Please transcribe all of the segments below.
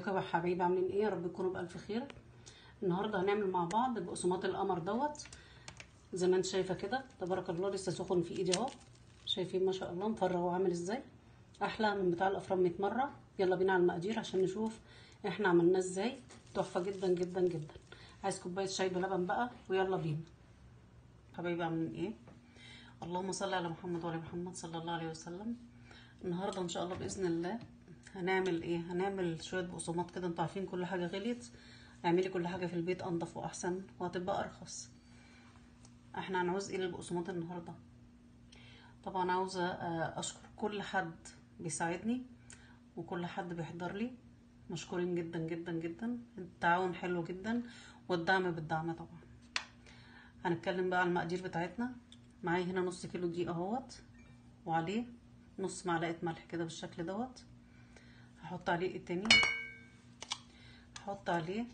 ازيكم يا حبايبي عاملين ايه يا رب تكونوا بالف خير النهارده هنعمل مع بعض بقسماط القمر دوت زي ما انت شايفه كده تبارك الله لسه سخن في ايدي اهو شايفين ما شاء الله مفرغ وعامل ازاي احلى من بتاع الافران 100 مره يلا بينا على المقادير عشان نشوف احنا عملناه ازاي تحفه جدا جدا جدا عايز كوبايه شاي بلبن بقى ويلا بينا حبايبي عاملين ايه اللهم صل على محمد وعلى محمد صلى الله عليه وسلم النهارده ان شاء الله باذن الله هنعمل ايه هنعمل شويه بقسماط كده انتوا عارفين كل حاجه غليت اعملي كل حاجه في البيت انضف واحسن وهتبقى ارخص احنا هنعوز ايه للبقسماط النهارده طبعا عاوزه اشكر كل حد بيساعدني وكل حد بيحضر لي مشكورين جدا جدا جدا التعاون حلو جدا والدعم بالدعم طبعا هنتكلم بقى على المقادير بتاعتنا معايا هنا نص كيلو دقيق اهوت وعليه نص معلقه ملح كده بالشكل دوت هحط عليه ايه تاني هحط عليه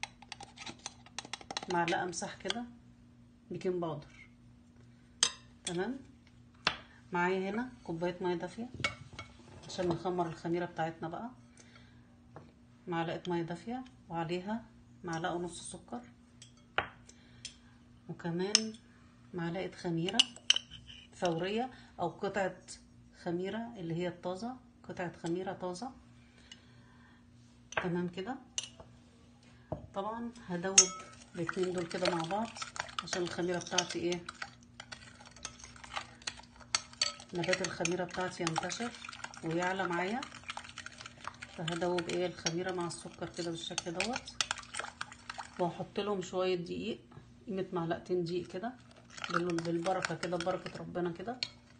معلقه مسح كده بيكنج باودر تمام معايا هنا كوبايه ميه دافيه عشان نخمر الخميره بتاعتنا بقى معلقه ميه دافيه وعليها معلقه ونص سكر وكمان معلقه خميره فوريه او قطعه خميره اللي هي الطازه قطعه خميره طازه تمام كده طبعا هدوب الاتنين دول كده مع بعض عشان الخميره بتاعتي ايه نبات الخميره بتاعتي ينتشر ويعلى معايا فهدوب ايه الخميره مع السكر كده بالشكل دوت وهحط لهم شويه دقيق قيمه معلقتين دقيق كده بالبركه كده ببركه ربنا كده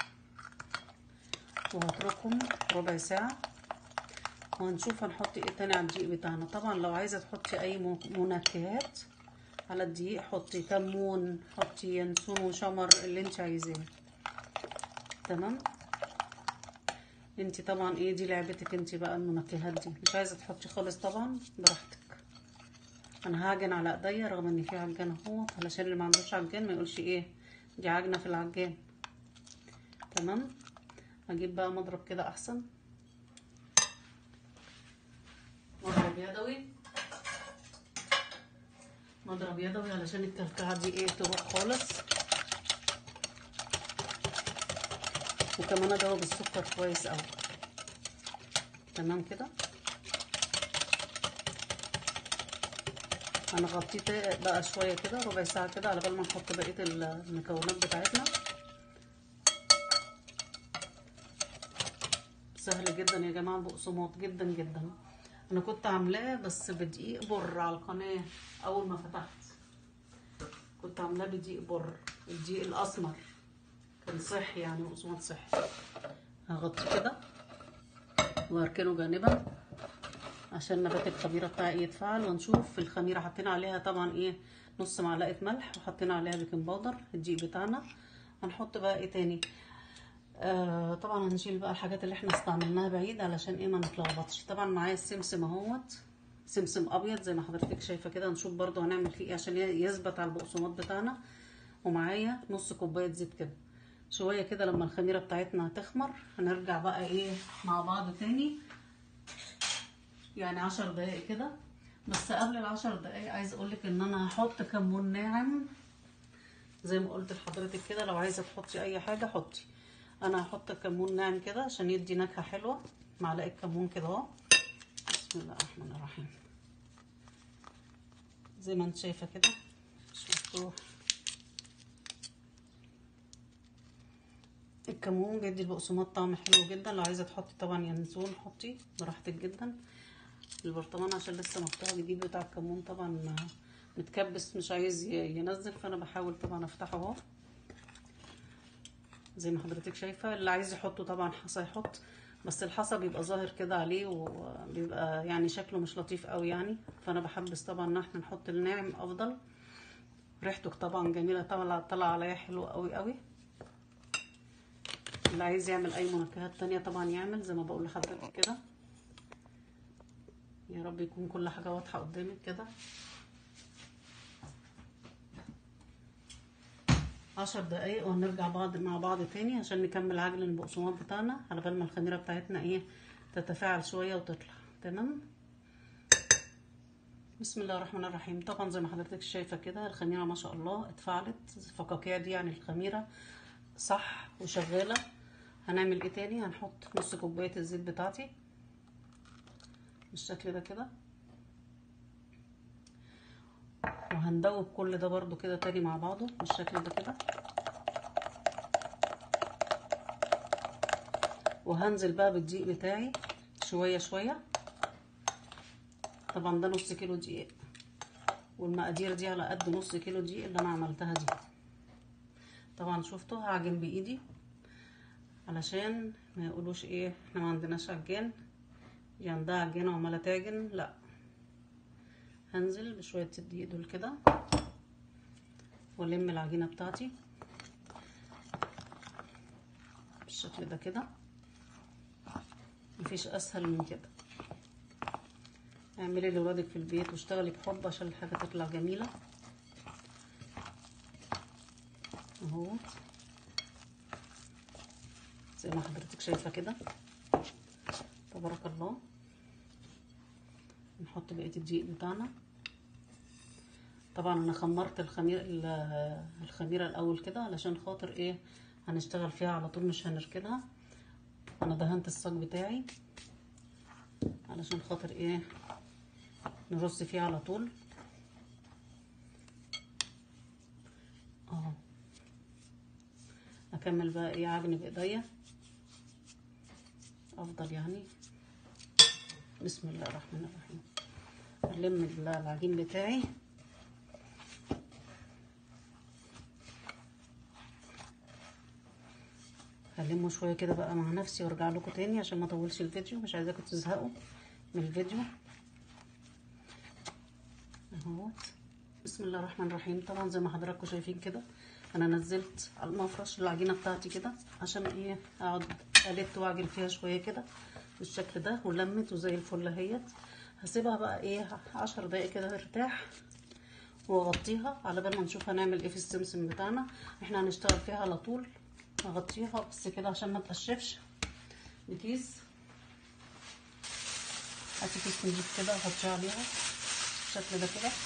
وهتركهم ربع ساعه وهنشوف هنحط ايه تاني على الدقيق بتاعنا طبعا لو عايزه تحطي اي منكهات على الدقيق حطي كمون حطي ينسون وشمر اللي انت عايزاه تمام انت طبعا ايه دي لعبتك انت بقى المنكهات دي مش عايزه تحطي خالص طبعا براحتك انا هعجن على ايديا رغم ان في عجان اهو علشان اللي ما عندوش عجان ما يقولش ايه دي عجنه في العجان تمام هجيب بقى مضرب كده احسن مضرب يدوي مضرب يدوي علشان الكلكعه دي ايه تروح خالص وكمان ادوب السكر كويس قوي تمام كده هنغطيه بقى شويه كده ربع ساعه كده على بال ما نحط بقيه المكونات بتاعتنا سهل جدا يا جماعه البقسماط جدا جدا انا كنت عاملاه بس بدقيق بر على القناه اول ما فتحت كنت عاملاه بدقيق بر الدقيق الاسمر كان صحي يعني بقسماط صحي هغطيه كده واركنه جانبا عشان نبات الخميره بتاعي يتفعل ونشوف في الخميره حطينا عليها طبعا ايه نص معلقه ملح وحطينا عليها بيكنج باودر الدقيق بتاعنا هنحط بقى ايه تاني آه طبعا هنشيل بقى الحاجات اللي احنا استعملناها بعيد علشان ايه ما نتلخبطش طبعا معايا السمسم اهوت سمسم ابيض زي ما حضرتك شايفه كده نشوف برضو هنعمل فيه ايه عشان يثبت على البقسماط بتاعنا ومعايا نص كوبايه زيت كده شويه كده لما الخميره بتاعتنا تخمر هنرجع بقى ايه مع بعض تاني يعني عشر دقايق كده بس قبل العشر دقايق عايز اقولك ان انا هحط كمون ناعم زي ما قلت لحضرتك كده لو عايزه تحطي اي حاجه حطي انا هحط كمون ناعم كده عشان يدي نكهه حلوه معلقه كمون كده اهو بسم الله الرحمن الرحيم زي ما انت شايفه كده مش مفتوح الكمون بيدي البقسماط طعم حلو جدا لو عايزه تحطي طبعا ينسون حطي براحتك جدا البرطمان عشان لسه مفتوح جديد بتاع الكمون طبعا متكبس مش عايز ينزل فانا بحاول طبعا افتحه اهو زي ما حضرتك شايفه اللي عايز يحطه طبعا حصى يحط بس الحصى بيبقى ظاهر كده عليه وبيبقى يعني شكله مش لطيف قوي يعني فانا بحبس طبعا ان احنا نحط الناعم افضل ريحته طبعا جميله طبعا طلع عليا حلو قوي قوي اللي عايز يعمل اي منكهات تانية طبعا يعمل زي ما بقول لحضرتك كده يا رب يكون كل حاجه واضحه قدامك كده عشر دقايق وهنرجع بعض مع بعض تاني عشان نكمل عجن البقسماط بتاعنا على بال ما الخميره بتاعتنا ايه تتفاعل شويه وتطلع تمام بسم الله الرحمن الرحيم طبعا زي ما حضرتك شايفة كده الخميرة ما شاء الله اتفعلت الفقاقيع دي يعني الخميرة صح وشغالة هنعمل ايه تاني هنحط نص كوباية الزيت بتاعتي بالشكل ده كده وهندوب كل ده برضو كده تاني مع بعضه بالشكل ده كده وهنزل بقى بالدقيق بتاعي شوية شوية طبعا ده نص كيلو دقيق والمقادير دي على قد نص كيلو دقيق اللي انا عملتها دي طبعا شفتوا هعجن بايدي علشان ما يقولوش ايه احنا ما عندناش عجان دي عندها عجانه وعماله تعجن لا هنزل بشويه الدقيق دول كده والم العجينه بتاعتي بالشكل ده كده مفيش اسهل من كده اعملي لولادك في البيت واشتغلي بحب عشان الحاجه تطلع جميله اهو زي ما حضرتك شايفه كده تبارك الله نحط بقيه الدقيق بتاعنا طبعا انا خمرت الخميره الخميره الاول كده علشان خاطر ايه هنشتغل فيها على طول مش هنركنها انا دهنت الصاج بتاعي علشان خاطر ايه نرص فيه على طول اهو اكمل بقى ايه عجن بايديا افضل يعني بسم الله الرحمن الرحيم الم العجين بتاعي هلمه شويه كده بقى مع نفسي وارجع لكم تاني عشان ما اطولش الفيديو مش عايزاكم تزهقوا من الفيديو اهوت بسم الله الرحمن الرحيم طبعا زي ما حضراتكم شايفين كده انا نزلت على المفرش العجينه بتاعتي كده عشان ايه اقعد الت واعجن فيها شويه كده بالشكل ده ولمت وزي الفل اهيت هسيبها بقى ايه عشر دقايق كده ترتاح واغطيها على بال ما نشوف هنعمل ايه في السمسم بتاعنا احنا هنشتغل فيها على طول اغطيها بس كده عشان ما تقشفش بكيس هاتي كيس نجيب كده وحطيه عليها بالشكل ده كده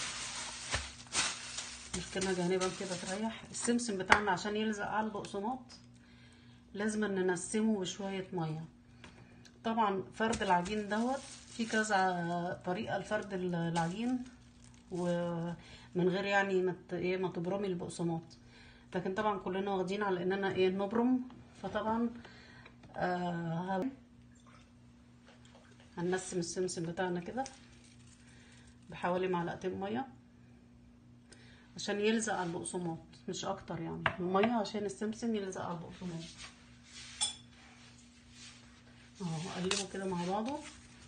نركنها جانبا كده تريح السمسم بتاعنا عشان يلزق على البقسماط لازم ننسمه بشويه ميه طبعا فرد العجين دوت في كذا طريقه لفرد العجين ومن غير يعني ما ايه ما تبرمي البقسماط لكن طبعا كلنا واخدين على اننا ايه نبرم فطبعا آه هننسم السمسم بتاعنا كده بحوالي معلقتين ميه عشان يلزق على البقسماط مش اكتر يعني الميه عشان السمسم يلزق على البقسماط اهو اقلبه كده مع بعضه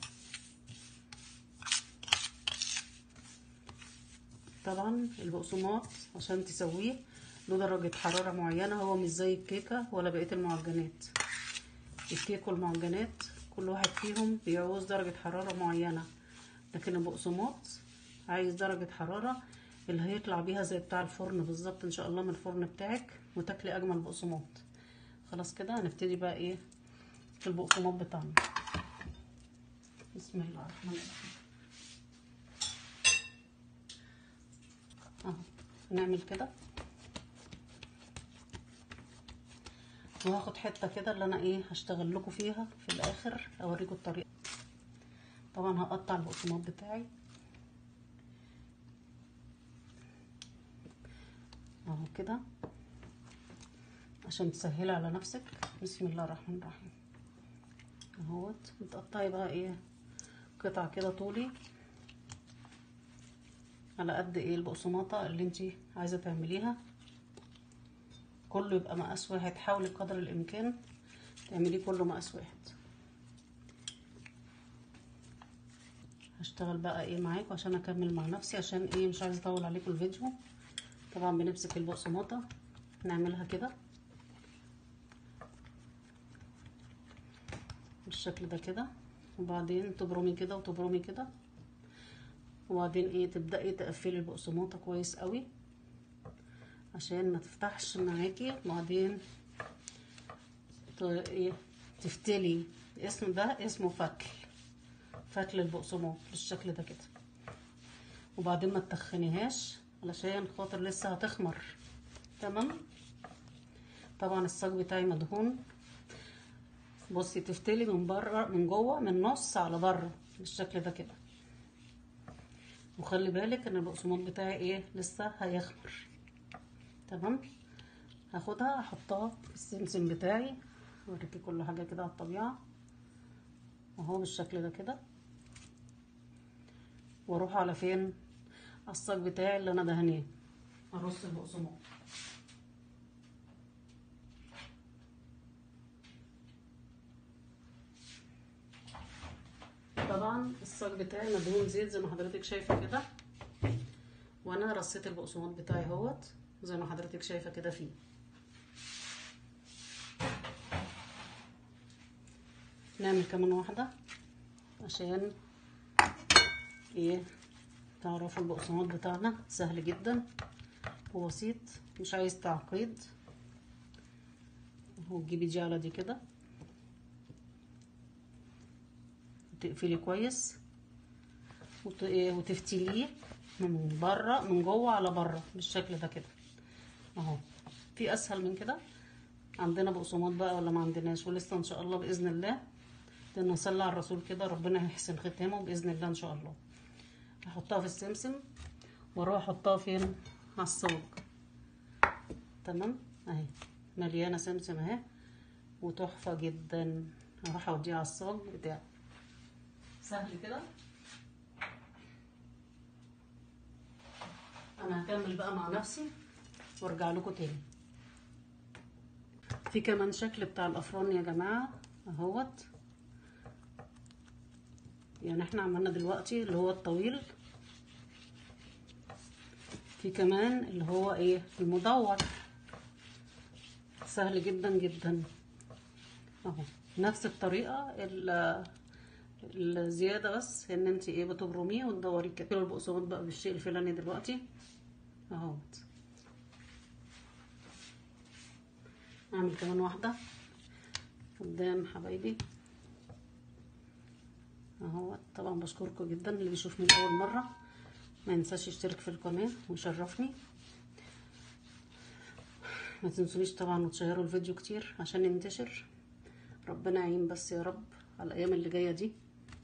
طبعا البقسماط عشان تسويه له درجة حرارة معينة هو مش زي الكيكة ولا بقية المعجنات الكيك والمعجنات كل واحد فيهم بيعوز درجة حرارة معينة لكن البقسماط عايز درجة حرارة اللي هيطلع بيها زي بتاع الفرن بالظبط ان شاء الله من الفرن بتاعك وتاكلي اجمل بقسماط خلاص كده هنبتدي بقى ايه في البقسماط بتاعنا بسم الله الرحمن الرحيم اهو نعمل كده وهاخد حته كده اللي انا ايه هشتغل لكم فيها في الاخر اوريكم الطريقه طبعا هقطع البقسماط بتاعي اهو كده عشان تسهلي على نفسك بسم الله الرحمن الرحيم اهوت بتقطعي بقى ايه قطع كده طولي على قد ايه البقسماطه اللي انتي عايزه تعمليها كله يبقى مقاس واحد حاولي قدر الامكان تعمليه كله مقاس واحد هشتغل بقى ايه معاكم عشان اكمل مع نفسي عشان ايه مش عايزه اطول عليكم الفيديو طبعا بنمسك البقسماطه نعملها كده بالشكل ده كده وبعدين تبرمي كده وتبرمي كده وبعدين ايه تبداي تقفلي البقسماطه كويس قوي عشان ما تفتحش معاكي وبعدين ايه تفتلي اسم ده اسمه فتل فتل البقسماط بالشكل ده كده وبعدين ما تخنيهاش علشان خاطر لسه هتخمر تمام طبعا الصاج بتاعي مدهون بصي تفتلي من بره من جوه من نص على بره بالشكل ده كده وخلي بالك ان البقسماط بتاعي ايه لسه هيخمر تمام هاخدها احطها في السمسم بتاعي اوريكي كل حاجه كده على الطبيعه اهو بالشكل ده كده واروح على فين الصاج بتاعي اللي انا دهنيه ارص البقسماط طبعا الصاج بتاعي مدهون زيت زي ما حضرتك شايفه كده وانا رصيت البقسماط بتاعي اهوت زي ما حضرتك شايفه كده فيه نعمل كمان واحده عشان ايه تعرفوا البقسماط بتاعنا سهل جدا وبسيط مش عايز تعقيد اهو تجيبي دي على دي كده تقفلي كويس وت... وتفتليه من بره من جوه على بره بالشكل ده كده اهو في اسهل من كده عندنا بقسماط بقى ولا ما عندناش ولسه ان شاء الله باذن الله لان نصلي على الرسول كده ربنا هيحسن ختامه باذن الله ان شاء الله هحطها في السمسم واروح احطها فين على الصاج تمام اهي مليانه سمسم اهي وتحفه جدا هروح اوديها على الصاج بتاعي سهل كده انا هكمل بقى مع نفسي وارجع لكم تاني في كمان شكل بتاع الافران يا جماعه اهوت يعني احنا عملنا دلوقتي اللي هو الطويل في كمان اللي هو ايه المدور سهل جدا جدا اهو نفس الطريقه الزياده بس ان انت ايه بتبرميه وتدوري كده البقسماط بقى بالشيء الفلاني دلوقتي اهوت اعمل كمان واحده قدام حبايبي اهو طبعا بشكركم جدا اللي بيشوفني لاول مره ما ينساش يشترك في القناه ويشرفني ما تنسونيش طبعا وتشيروا الفيديو كتير عشان ينتشر ربنا يعين بس يا رب على الايام اللي جايه دي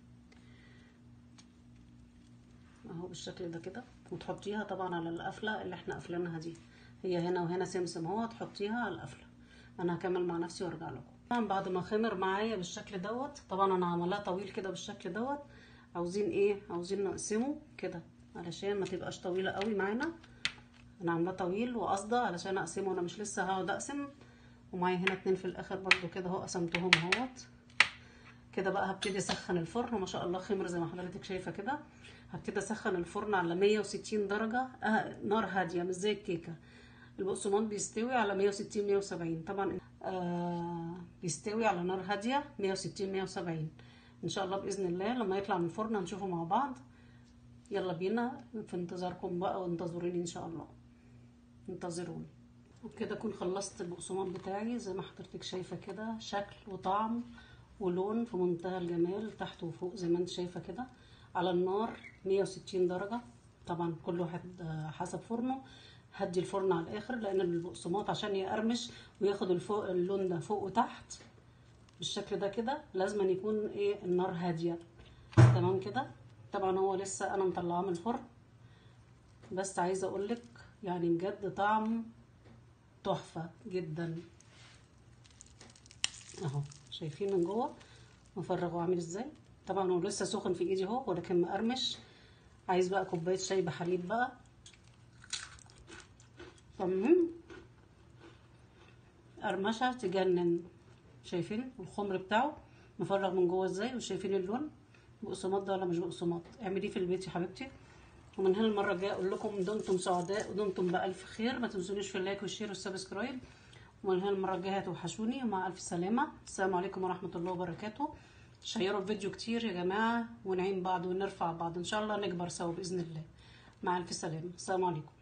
اهو بالشكل ده كده وتحطيها طبعا على القفله اللي احنا قافلينها دي هي هنا وهنا سمسم اهو تحطيها على القفله انا هكمل مع نفسي وارجع لكم طبعا بعد ما خمر معايا بالشكل دوت طبعا انا عاملاه طويل كده بالشكل دوت عاوزين ايه عاوزين نقسمه كده علشان ما تبقاش طويله قوي معانا انا عاملاه طويل وقصده علشان اقسمه انا مش لسه هقعد اقسم ومعايا هنا اتنين في الاخر برضو كده اهو قسمتهم اهوت كده بقى هبتدي اسخن الفرن ما شاء الله خمر زي ما حضرتك شايفه كده هبتدي اسخن الفرن على 160 درجه آه نار هاديه مش زي الكيكه البقسماط بيستوي على 160 170 طبعا آه بيستوي على نار هاديه 160 170 ان شاء الله باذن الله لما يطلع من الفرن هنشوفه مع بعض يلا بينا في انتظاركم بقى وانتظروني ان شاء الله انتظروني وبكده اكون خلصت البقسماط بتاعي زي ما حضرتك شايفه كده شكل وطعم ولون في منتهى الجمال تحت وفوق زي ما انت شايفه كده على النار 160 درجه طبعا كل واحد حسب فرنه هدي الفرن على الاخر لان البقسماط عشان يقرمش وياخد الفوق اللون ده فوق وتحت بالشكل ده كده لازم أن يكون ايه النار هاديه تمام كده طبعا هو لسه انا مطلعاه من الفرن بس عايزه اقول لك يعني بجد طعم تحفه جدا اهو شايفين من جوه مفرغه عامل ازاي طبعا هو لسه سخن في ايدي اهو ولكن مقرمش عايز بقى كوبايه شاي بحليب بقى تمام قرمشه تجنن شايفين الخمر بتاعه مفرغ من جوه ازاي وشايفين اللون بقسماط ده ولا مش بقسماط اعمليه في البيت يا حبيبتي ومن هنا المره الجايه اقول لكم دمتم سعداء ودمتم بالف خير ما تنسونيش في اللايك والشير والسبسكرايب ومن هنا المره الجايه هتوحشوني ومع الف سلامه السلام عليكم ورحمه الله وبركاته شيروا الفيديو كتير يا جماعه ونعين بعض ونرفع بعض ان شاء الله نكبر سوا باذن الله مع الف سلامه السلام عليكم